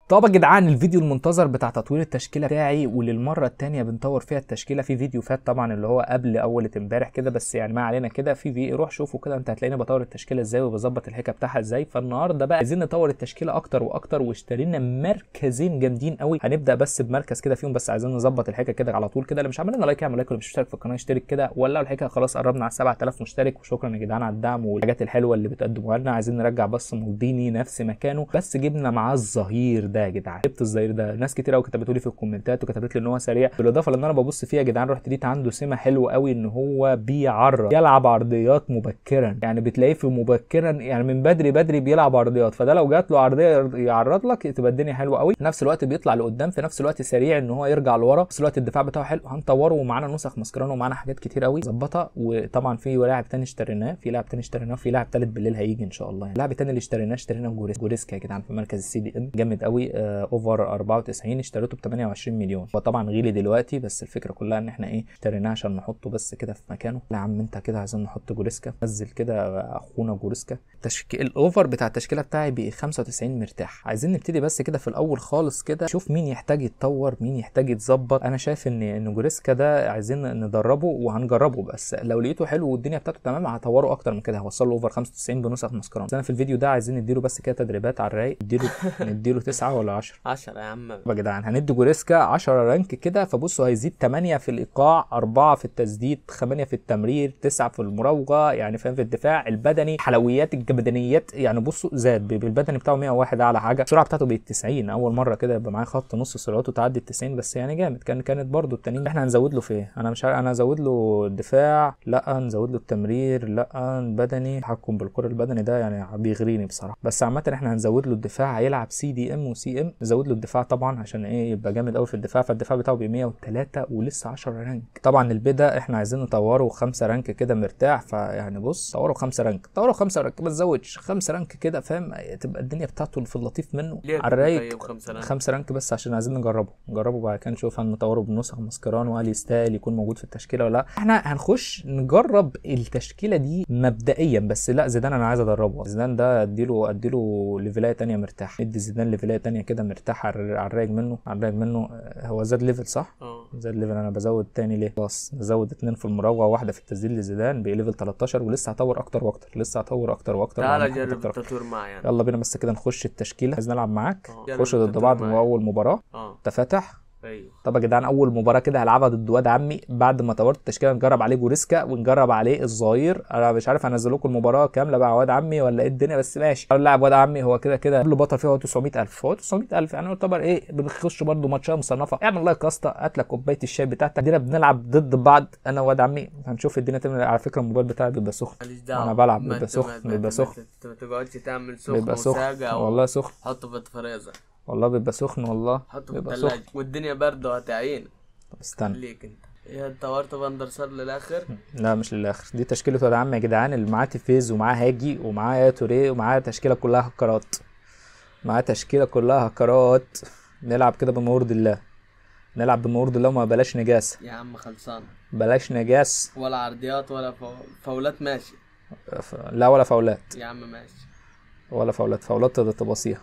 طب يا جدعان الفيديو المنتظر بتاع تطوير التشكيله بتاعي وللمره الثانيه بنطور فيها التشكيله في فيديو فات طبعا اللي هو قبل اول امبارح كده بس يعني ما علينا كده في في روح شوفوا كده انت هتلاقيني بطور التشكيله ازاي وبظبط الحكايه بتاعها ازاي فالنهارده بقى عايزين نطور التشكيله اكتر واكتر واشترينا مركزين جامدين قوي هنبدا بس بمركز كده فيهم بس عايزين نظبط الحكايه كده على طول كده اللي مش عامل لنا لايك يعمل لايك واللي مش مشترك في القناه يشترك كده ولا الحكايه خلاص قربنا على 7000 مشترك وشكرا يا جدعان على الدعم والحاجات الحلوه اللي بتقدموها لنا عايزين نرجع بس مولديني نفس مكانه بس جبنا معاه الظهير ده يا جدعان جبت الظهير ده ناس كتير قوي كتبت لي في الكومنتات وكتبت لي ان هو سريع بالاضافه لان انا ببص فيه يا جدعان رحت لقيت عنده سمه حلوه قوي ان هو بيعرض يلعب عرضيات مبكرا يعني بتلاقيه في مبكرا يعني من بدري بدري بيلعب عرضيات فده لو جات له عرضيه يعرض لك تبقى الدنيا حلوه قوي في نفس الوقت بيطلع لقدام في نفس الوقت سريع ان هو يرجع لورا في نفس الوقت الدفاع بتاعه حلو هنطوره ومعانا نسخ مسكرانه ومعانا حاجات كتير قوي ظبطها وطبعا في لاعب تاني اشتريناه في لاعب تاني اشتريناه في لاعب تالت بالليل هيجي ان شاء الله يعني اللاعب التاني اللي اشتريناه اشتريناه جوريس جوريسكا يا جدعان في مركز السي دي ام جامد قوي آه اوفر 94 اشتريته ب 28 مليون هو طبعا غالي دلوقتي بس الفكره كلها ان احنا ايه اشتريناه عشان نحطه بس كده في مكانه لا يا عم انت كده عايزين نحط جوريسكا نزل كده اخونا جوريسكا تشكيل الاوفر بتاع التشكيله بتاعي ب 95 مرتاح عايزين نبتدي بس كده في الاول خالص كده شوف مين يحتاج يتطور مين يحتاج يتظبط انا شايف ان ان جوريسكا ده عايزين ندربه وهنجربه بس لو لقيته حلو والدنيا بتاعته تمام هطوره اكتر من كده هوصل له اوفر 95 بنسخ مسكران بس انا في الفيديو ده عايزين نديله بس كده تدريبات على الرايق نديله نديله 9 ولا 10 10 يا عم يا جدعان هندي جوريسكا 10 رانك كده فبصوا هيزيد 8 في الايقاع 4 في التسديد 8 في التمرير 9 في المراوغه يعني فاهم في الدفاع البدني حلويات البدنيات يعني بصوا زاد بالبدني بتاعه 101 اعلى حاجه السرعه بتاعته بقت 90 اول مره كده يبقى معاه خط نص سرعته تعدي ال 90 بس يعني جامد كان كانت برده التانيين احنا هنزود له في ايه انا مش عارف انا هزود له الدفاع لا نزود له التمرير لا البدني التحكم بالكره البدني ده يعني بيغريني بصراحه بس عامه احنا هنزود له الدفاع هيلعب سي دي ام وسي ام نزود له الدفاع طبعا عشان ايه يبقى جامد قوي في الدفاع فالدفاع بتاعه ب 103 ولسه 10 رانك طبعا البدا احنا عايزين نطوره 5 رانك كده مرتاح فيعني بص طوره 5 رانك طوره 5 رانك ما تزودش 5 رانك كده فاهم تبقى الدنيا بتاعته في اللطيف منه ليه على الرايق طيب خمسة رانك؟ 5 رانك بس عشان عايزين نجربه نجربه بعد كده نشوف هنطوره بنسخ مسكران وهل يستاهل يكون موجود في التشكيله ولا لا احنا هنخش نجرب التشكيله دي مبدئيا بس لا زيدان انا عايز ادربه زيدان ده اديله اديله ليفلايه تانية مرتاح ندي زيدان ليفلايه تانية كده مرتاح على على الرايق منه على الرايق منه آه، هو زاد ليفل صح اه زاد ليفل انا بزود تاني ليه خلاص نزود اتنين في المراوغه وواحده في التسديد لزيدان بليفل 13 ولسه هطور اكتر واكتر لسه هطور اكتر واكتر تعالى وهعمل حاجات جرب أكتر. التطوير معايا يعني يلا بينا بس كده نخش التشكيله عايز نلعب معاك اه. نخش يلا ضد نتفق بعض معاك. اول مباراه اه انت فاتح ايوه طب يا جدعان اول مباراه كده هلعبها ضد واد عمي بعد ما طورت التشكيله نجرب عليه جوريسكا ونجرب عليه الظهير انا مش عارف انزل لكم المباراه كامله بقى واد عمي ولا ايه الدنيا بس ماشي اللاعب واد عمي هو كده كده قبل بطل فيه هو 900000 هو 900000 يعني يعتبر ايه بنخش برده ماتشات مصنفه اعمل لايك يا اسطى هات لك كوبايه الشاي بتاعتك ادينا بنلعب ضد بعض انا واد عمي هنشوف الدنيا تعمل إيه. على فكره الموبايل بتاعي بيبقى سخن ماليش دعوه وانا بلعب ما بيبقى انت- سخن ما- بيبقى ما- سخن ما- ما تقعدش تعمل سخن بيبقى سخن وساجة او والله سخن حطه في الفريزر والله بيبقى سخن والله حطه في بيبقى الثلاجة سخن والدنيا برد وهتعين طب استنى خليك انت ايه طورت فاندر سار للاخر لا مش للاخر دي تشكيله واد عم يا جدعان اللي معاه تيفيز ومعاه هاجي ومعاه يا توريه ومعاه تشكيله كلها هكرات معاه تشكيله كلها هكرات نلعب كده بمورد الله نلعب بمورد الله وما بلاش نجاسه يا عم خلصان بلاش نجاس ولا عرضيات ولا فو... فاولات ماشي ف- لا ولا فاولات يا عم ماشي ولا فاولات فاولات تقدر تباصيها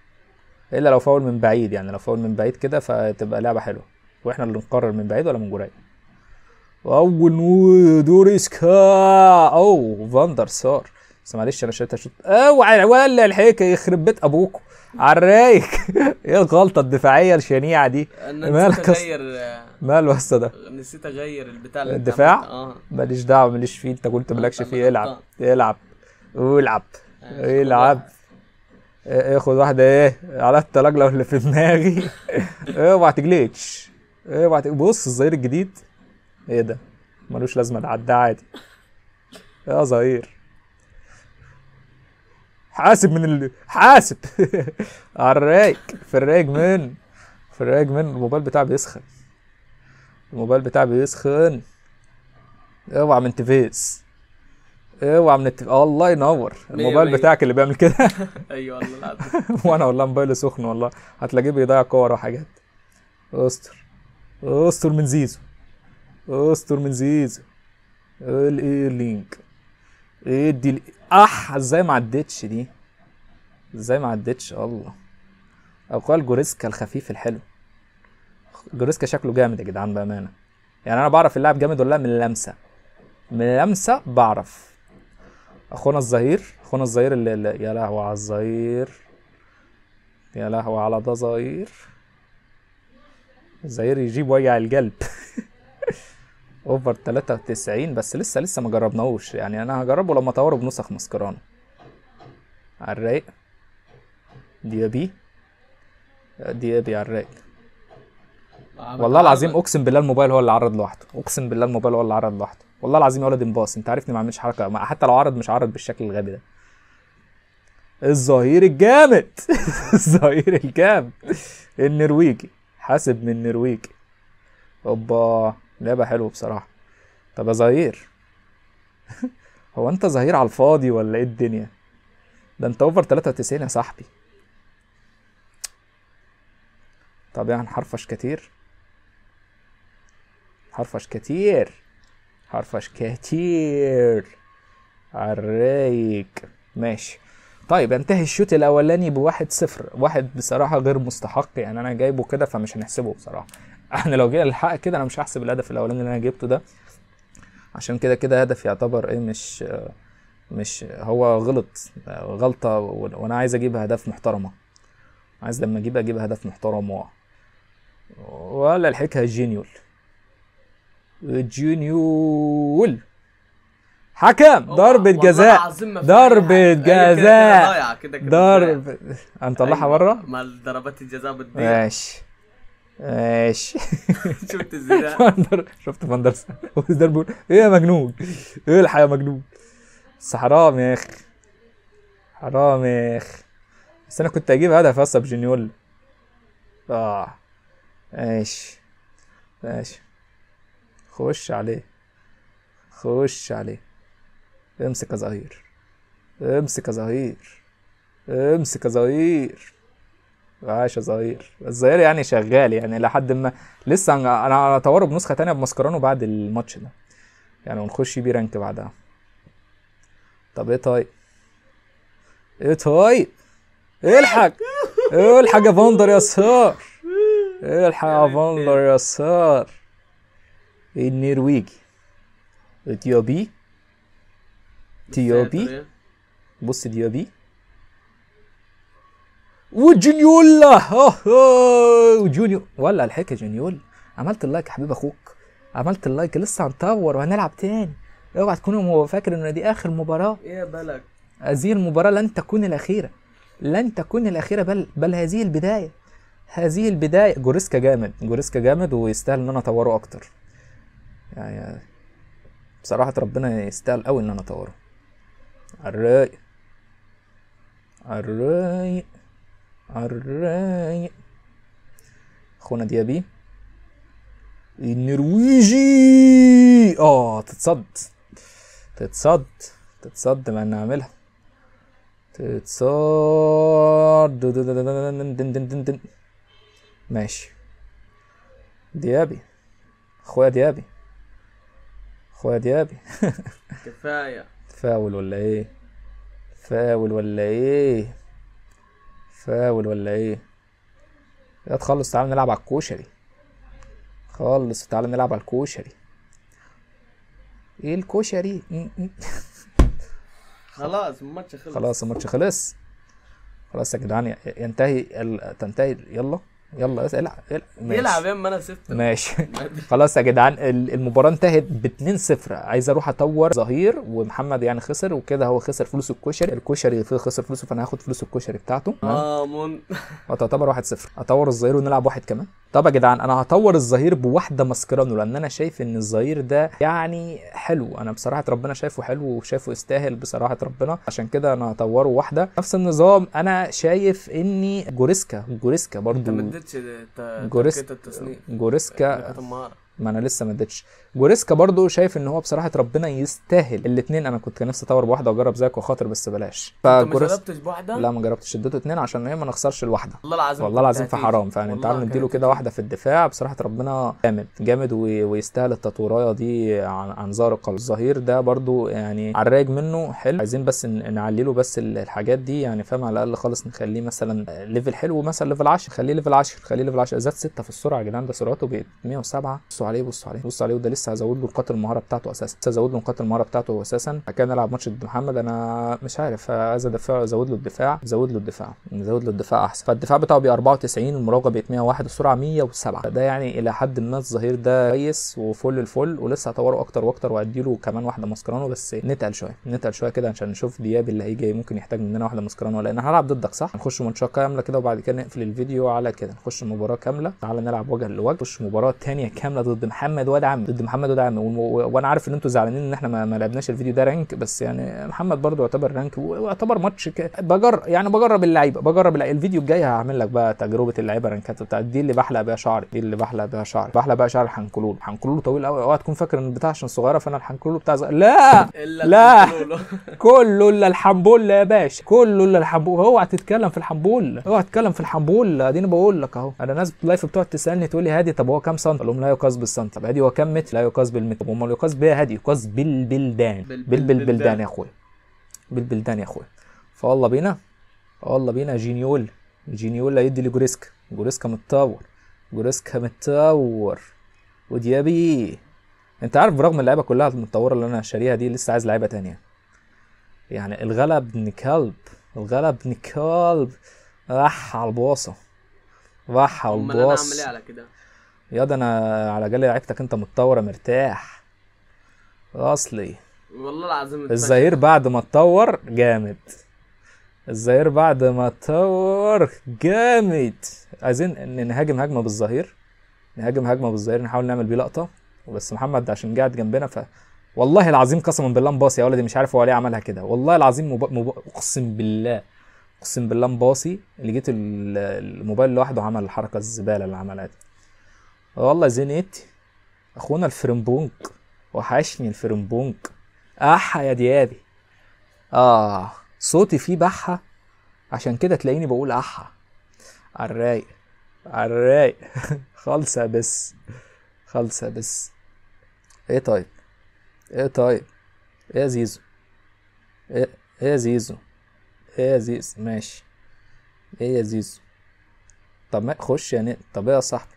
الا لو فاول من بعيد يعني لو فاول من بعيد كده فتبقى لعبه حلوه واحنا اللي نقرر من بعيد ولا من قريب اول نو دوريسكا او فاندر سار بس معلش انا شريتها شوط اوعى ولا الحكايه يخرب بيت ابوكم على الرايق ايه الغلطه الدفاعيه الشنيعه دي انا مالك نسيت يا اسطى؟ اغير ماله بس ده نسيت اغير البتاع اللي انت الدفاع؟ عملته. اه ماليش دعوه ماليش فيه انت قلت مالكش طب فيه العب غلطان. العب العب ماشي، العب ايه خد واحده ايه على التلاجلة اللي في دماغي اوعى تجليتش اوعى تج- بص الظهير الجديد ايه ده ملوش لازمه ده عدى عادي يا ظهير حاسب من ال... حاسب على الرايق في الرايق من في الرايق من الموبايل بتاعي بيسخن الموبايل بتاعي بيسخن اوعى من تفيس اوعى من التف... الله ينور مية الموبايل مية. بتاعك اللي بيعمل كده ايوه والله العظيم وانا والله موبايلي سخن والله هتلاقيه بيضيع كور وحاجات استر استر من زيزو استر من زيزو الايرلينج ادي ال- اح ازاي ما عدتش دي ازاي ما عدتش الله اقوال جوريسكا الخفيف الحلو جوريسكا شكله جامد يا جدعان بامانه يعني انا بعرف اللاعب جامد ولا لا من اللمسه من اللمسه بعرف اخونا الظهير اخونا الظهير اللي, اللي يا لهوي على الظهير يا لهوي على ده ظهير الظهير يجيب وجع القلب اوفر 93 بس لسه لسه ما جربناهوش يعني انا هجربه لما اطوره بنسخ مسكرانه على الرايق ديابي ديابي على الرايق والله العظيم اقسم بالله الموبايل هو اللي عرض لوحده اقسم بالله الموبايل هو اللي عرض لوحده والله العظيم يا ولد انباص انت عارفني ما اعملش حركه ما- حتى لو عرض مش عرض بالشكل الغبي ده الظهير الجامد الظهير الجامد النرويجي حاسب من النرويجي اوبا لعبه حلوه بصراحه طب يا ظهير هو انت ظهير على الفاضي ولا ايه الدنيا ده انت اوفر 93 يا صاحبي طب يعني حرفش كتير حرفش كتير حرفش كتير عالرايق ماشي طيب ينتهي الشوط الاولاني بواحد صفر واحد بصراحه غير مستحق يعني انا جايبه كده فمش هنحسبه بصراحه احنا لو جينا الحق كده انا مش هحسب الهدف الاولاني اللي انا جبته ده عشان كده كده هدف يعتبر ايه مش مش هو غلط غلطه و- وانا عايز اجيب اهداف محترمه عايز لما اجيب اجيب هدف محترم و... ولا الحكايه جينيول جينيول حكم ضربة جزاء ضربة جزاء ضايعه كده كده ضرب هنطلعها أيوة. بره ما ضربات الجزاء بتضيع ماشي ماشي شفت ازاي فاندر شفت فاندر وزدار بيقول ايه يا مجنون ايه الحق يا مجنون بس حرام يا اخي حرام يا اخي بس انا كنت اجيب هدف اصلا بجنيول اه ماشي ماشي خش عليه خش عليه امسك يا ظهير امسك يا ظهير امسك يا ظهير عاش يا ظهير الظهير يعني شغال يعني لحد ما لسه انا انا هطوره بنسخه تانية بمسكرانو بعد الماتش ده يعني ونخش بيه رانك بعدها طب ايه طيب ايه طيب الحق الحق يا فاندر يا سار الحق يا فاندر يا سار النرويجي ديابي ديابي بص ديابي وجونيولا اه اه وجونيو ولا الحكايه جونيول عملت اللايك يا حبيب اخوك عملت اللايك لسه هنطور وهنلعب تاني اوعى تكون مو- فاكر ان دي اخر مباراه ايه بالك هذه المباراه لن تكون الاخيره لن تكون الاخيره بل بل هذه البدايه هذه البدايه جوريسكا جامد جوريسكا جامد ويستاهل ان انا اطوره اكتر يعني بصراحه ربنا يستاهل قوي ان انا اطوره الرايق الرايق الرايق اخونا ديابي النرويجي اه تتصد تتصد تتصد ما نعملها تتصد دن دن دن دن دن دن. ماشي ديابي اخويا ديابي اخويا ديابي كفايه فاول ولا ايه فاول ولا ايه فاول ولا ايه يا تخلص تعالى نلعب على الكوشري خلص تعالى نلعب على الكوشري ايه الكوشري م- م. خلاص الماتش خلص خلاص الماتش خلص خلاص يا جدعان ي- ينتهي ال... تنتهي يلا يلا اسال العب العب. ماشي. يلعب يا اما انا سبت ماشي خلاص يا جدعان ال- المباراة انتهت ب 2-0 عايز اروح اطور ظهير ومحمد يعني خسر وكده هو خسر فلوس الكشري الكشري فيه خسر فلوسه فانا هاخد فلوس الكشري بتاعته اه من وتعتبر 1-0 اطور الظهير ونلعب واحد كمان طب يا جدعان انا هطور الظهير بواحده ماسكرانو لان انا شايف ان الظهير ده يعني حلو انا بصراحه ربنا شايفه حلو وشايفه يستاهل بصراحه ربنا عشان كده انا هطوره واحده نفس النظام انا شايف اني جوريسكا جوريسكا انت برضو ما اديتش ت- جوريس- تركية التصنيف جوريسكا كانت مهارة ما انا لسه ما اديتش جوريسكا برضو شايف ان هو بصراحه ربنا يستاهل الاثنين انا كنت كان نفسي اطور بواحده واجرب زيك وخاطر بس بلاش انت ما فجوريس جربتش بواحده لا ما جربتش اديته اتنين عشان ايه ما نخسرش الواحده والله العظيم والله كنت العظيم في هتيجي. حرام فيعني والله تعال نديله كانت كده واحده في الدفاع بصراحه ربنا جامد جامد و- ويستاهل التطويرايه دي عن, عن ظهر القلب الظهير ده برضو يعني على الرايق منه حلو عايزين بس ن- نعلي له بس ال- الحاجات دي يعني فاهم على الاقل خالص نخليه مثلا ليفل حلو مثلا ليفل 10 خليه ليفل 10 خليه ليفل 10 زاد 6 في السرعه يا جدعان ده سرعته بقت 107 بصوا عليه بصوا عليه بصوا عليه وده لسه هزود له نقاط المهاره بتاعته اساسا لسه هزود له نقاط المهاره بتاعته هو اساسا كان نلعب ماتش ضد محمد انا مش عارف عايز ادفع ازود له الدفاع زود له الدفاع نزود له الدفاع احسن فالدفاع بتاعه بقى 94 المراوغه بقت 101 السرعه 107 ده يعني الى حد ما الظهير ده كويس وفل الفل ولسه هطوره اكتر واكتر واديله كمان واحده ماسكرانو بس نتقل شويه نتقل شويه كده عشان نشوف دياب اللي هيجي ممكن يحتاج مننا واحده ماسكرانو لان هلعب ضدك صح هنخش ماتشات كامله كده وبعد كده نقفل الفيديو على كده نخش مباراه كامله تعالى نلعب وجه لوجه نخش مباراه تانية كامله ضد محمد واد عم ضد محمد واد عم والم- و- وانا عارف ان انتوا زعلانين ان احنا ما, ما لعبناش الفيديو ده رانك بس يعني محمد برضو يعتبر رانك و- ويعتبر ماتش ك... بجر يعني بجرب اللعيبه بجرب اللعيبة. الفيديو الجاي هعمل لك بقى تجربه اللعيبه رانكات بتاعت دي اللي بحلق بيها شعري دي اللي بحلق بيها شعري بحلق بقى شعر الحنكلول الحنكلول طويل قوي اوعى تكون فاكر ان البتاع عشان صغيره فانا الحنكلول بتاع صغير. لا الا لا. الحنطلولو. كله الا الحنبول يا باشا كله الا الحنبول اوعى تتكلم في الحنبول اوعى تتكلم في الحنبول اديني بقول لك اهو انا ناس لايف بتقعد تسالني تقول لي هادي طب هو كام سم اقول لهم لا يقاس بالسنتي طب هادي هو كام متر لا يقاس بالمتر طب امال يقاس بيها هادي يقاس بالبلدان بال- بالبلدان بالبلدان. يا اخويا بالبلدان يا اخويا فيلا بينا يلا بينا جينيول جينيول هيدي لجوريسكا جوريسكا متطور جوريسكا متطور وديابي انت عارف برغم اللعيبه كلها المتطوره اللي انا شاريها دي لسه عايز لعيبه تانية يعني الغلا ابن كلب الغلا ابن كلب راح على البواصه راح على امال انا اعمل البواص ايه على كده يا ده انا على جالي لعيبتك انت متطوره مرتاح اصلي والله العظيم اتفشخ. الظهير بعد ما اتطور جامد الظهير بعد ما اتطور جامد عايزين ن- نهاجم هجمه بالظهير نهاجم هجمه بالظهير نحاول نعمل بيه لقطه بس محمد عشان قاعد جنبنا ف والله العظيم قسما بالله مباصي يا ولدي مش عارف هو ليه عملها كده والله العظيم مب... مب... اقسم بالله اقسم بالله مباصي اللي جيت ال- الموبايل لوحده عمل الحركه الزباله اللي عملها دي والله زنيت اخونا الفرنبونك وحشني الفرنبونك احا يا ديابي اه صوتي فيه بحة عشان كده تلاقيني بقول احا على الرايق على الرايق خالصة بس خالصة بس ايه طيب ايه طيب ايه يا زيزو ايه ايه يا زيزو ايه يا زيزو ماشي ايه يا زيزو طب ما خش يا نت طب ايه يا صاحبي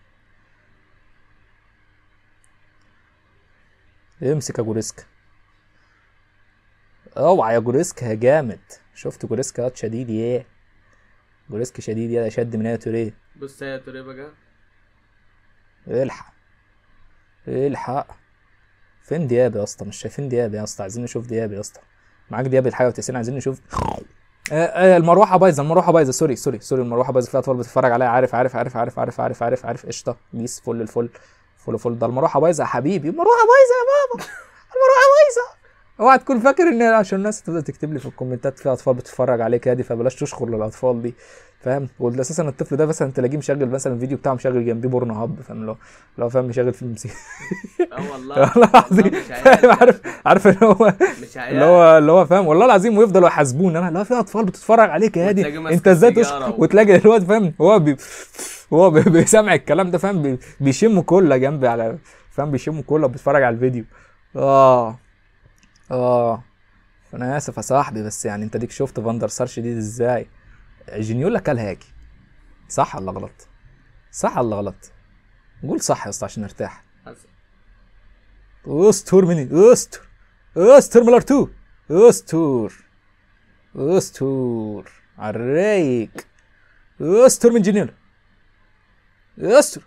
امسك يا جوريسكا اوعى يا جوريسكا يا جامد شفت جوريسكا ياض شديد ايه جوريسكا شديد يا شد من ايه توريه بص يا توريه بقى الحق الحق فين دياب يا اسطى مش شايفين دياب يا اسطى عايزين نشوف دياب يا اسطى معاك دياب الحاجه و90 عايزين نشوف آه، آه، المروحه بايظه المروحه بايظه سوري سوري سوري المروحه بايظه في اطفال بتتفرج عليها عارف عارف عارف عارف عارف عارف عارف عارف قشطه بيس فل الفل فل فل ده المروحه بايظه يا حبيبي المروحه بايظه يا بابا المروحه بايظه اوعى تكون فاكر ان عشان الناس تبدا تكتب لي في الكومنتات في اطفال بتتفرج عليك يا دي فبلاش تشخر للاطفال دي فاهم واساسا الطفل ده مثلا تلاقيه مشغل مثلا الفيديو بتاعه مشغل جنبيه بورن هاب فاهم لو لو فاهم مشغل فيلم سي اه والله والله العظيم مش عيال فاهم عارف عارف اللي هو مش عيال اللي هو اللي هو فاهم والله العظيم ويفضلوا يحاسبونا انا لا في اطفال بتتفرج عليك يا هادي وتلاقيه ماسك انت ازاي سيجارة تشخر و- وتلاقي الواد فاهم هو بي هو بي- بيسمع الكلام ده فاهم بي- بيشم كولا جنبي على فاهم بيشم كولا وبيتفرج على الفيديو اه اه انا اسف يا صاحبي بس يعني انت ديك شفت فاندر سار شديد ازاي جينيولا كل هاكي صح ولا غلط صح ولا غلط قول صح يا اسطى عشان نرتاح حصل. استر مني استر استر ملر 2 استر استر عالرايق استر من جنيولا استر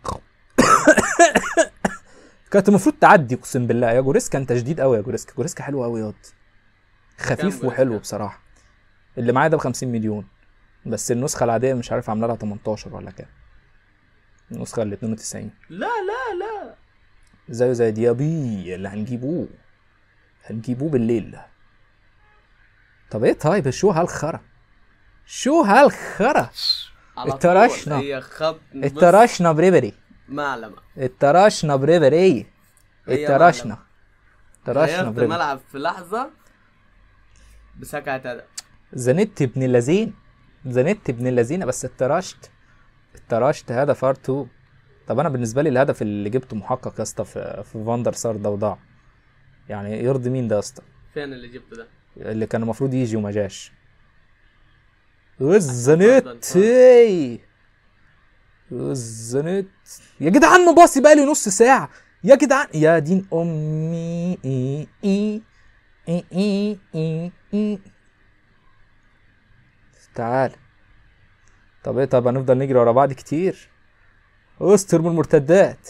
كانت المفروض تعدي اقسم بالله يا جوريسكا انت شديد قوي يا جوريسكا جوريسكا حلو قوي ياض خفيف جوريسكا؟ وحلو بصراحه اللي معايا ده ب 50 مليون بس النسخه العاديه مش عارف عامله لها 18 ولا كام النسخه ال 92 لا لا لا زيه زي ديابي اللي هنجيبوه هنجيبوه بالليل طب ايه طيب شو هالخرا شو هالخرا على اترشنا. طول. هي خط بص، اترشنا بريبري معلمة اترشنا بريفر ايه هي اترشنا اترشنا غيرت بريفر الملعب في لحظة بسكعة هذا زنت ابن اللذين زنت ابن اللذين بس اترشت اترشت هدف ار 2 طب انا بالنسبه لي الهدف اللي جبته محقق يا اسطى في في فاندر سار ده وضاع يعني يرضي مين ده يا اسطى فين اللي جبته ده؟ اللي كان المفروض يجي وما جاش والزنت ايه والزنت يا جدعان مباصي بقى لي نص ساعة يا جدعان يا دين امي إي إي إي إي إي إي. تعال طب ايه طب هنفضل نجري ورا بعض كتير استر من المرتدات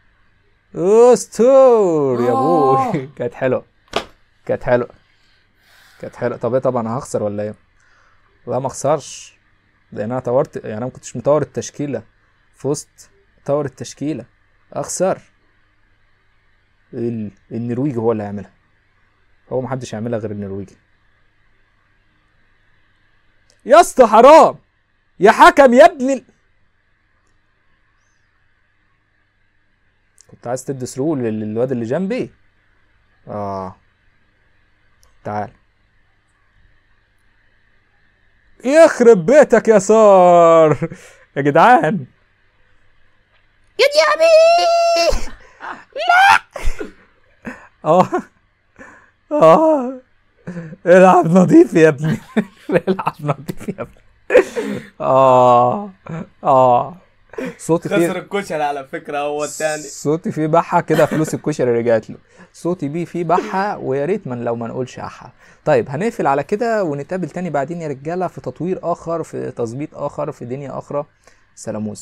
استر يا ابوي كانت حلوه كانت حلوه كانت حلوه طب ايه طب انا هخسر ولا ايه لا ما اخسرش لان انا طورت يعني انا ما كنتش مطور التشكيله فزت طور التشكيله اخسر ال... النرويجي هو اللي هيعملها هو محدش هيعملها غير النرويجي يا اسطى حرام يا حكم يا ابن ال... كنت عايز تدي ثرو لل- للواد اللي جنبي اه تعال يخرب بيتك يا صار يا جدعان يا ديابي لا اه اه العب نظيف يا ابني العب نظيف يا ابني اه اه صوتي خسر فيه الكشري على فكرة هو الثاني صوتي فيه بحة كده فلوس الكشري رجعت له صوتي بيه فيه بحة ويا ريت من لو ما نقولش احا طيب هنقفل على كده ونتقابل تاني بعدين يا رجالة في تطوير اخر في تظبيط اخر في دنيا اخرى سلاموس